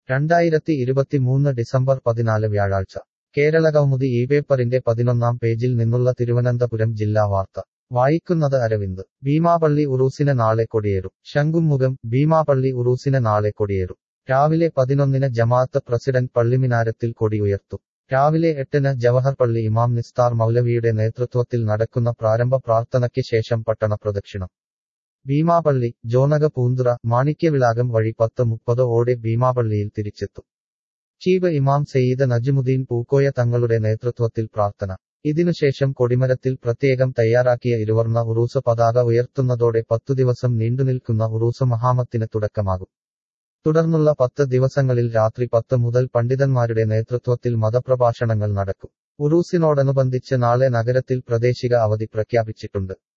രണ്ടായിരത്തി ഇരുപത്തിമൂന്ന് ഡിസംബർ പതിനാല് വ്യാഴാഴ്ച കേരളകൗമുദി ഈ പേപ്പറിന്റെ പതിനൊന്നാം പേജിൽ നിന്നുള്ള തിരുവനന്തപുരം ജില്ലാ വാർത്ത വായിക്കുന്നത് അരവിന്ദ് ഭീമാപള്ളി ഉറൂസിന് നാളെ കൊടിയേറും ശംഖുമുഖം ഭീമാപള്ളി ഉറൂസിന് നാളെ കൊടിയേറും രാവിലെ പതിനൊന്നിന് ജമാഅത്ത് പ്രസിഡന്റ് പള്ളിമിനാരത്തിൽ കൊടി ഉയർത്തും രാവിലെ എട്ടിന് ജവഹർ പള്ളി ഇമാം നിസ്താർ മൗലവിയുടെ നേതൃത്വത്തിൽ നടക്കുന്ന പ്രാരംഭ പ്രാർത്ഥനയ്ക്ക് ശേഷം പട്ടണ പ്രദക്ഷിണം ഭീമാപള്ളി ജോനക പൂന്തുറ മാണിക്യവിളാകം വഴി പത്ത് മുപ്പത് ഓടെ ഭീമാപള്ളിയിൽ തിരിച്ചെത്തും ചീഫ് ഇമാം സെയ്ദ് നജ്മുദ്ദീൻ പൂക്കോയ തങ്ങളുടെ നേതൃത്വത്തിൽ പ്രാർത്ഥന ഇതിനുശേഷം കൊടിമരത്തിൽ പ്രത്യേകം തയ്യാറാക്കിയ ഇരുവർണ്ണ ഉറൂസ് പതാക ഉയർത്തുന്നതോടെ പത്തു ദിവസം നീണ്ടുനിൽക്കുന്ന ഉറൂസ് മഹാമത്തിന് തുടക്കമാകും തുടർന്നുള്ള പത്ത് ദിവസങ്ങളിൽ രാത്രി പത്ത് മുതൽ പണ്ഡിതന്മാരുടെ നേതൃത്വത്തിൽ മതപ്രഭാഷണങ്ങൾ നടക്കും ഉറൂസിനോടനുബന്ധിച്ച് നാളെ നഗരത്തിൽ പ്രാദേശിക അവധി പ്രഖ്യാപിച്ചിട്ടുണ്ട്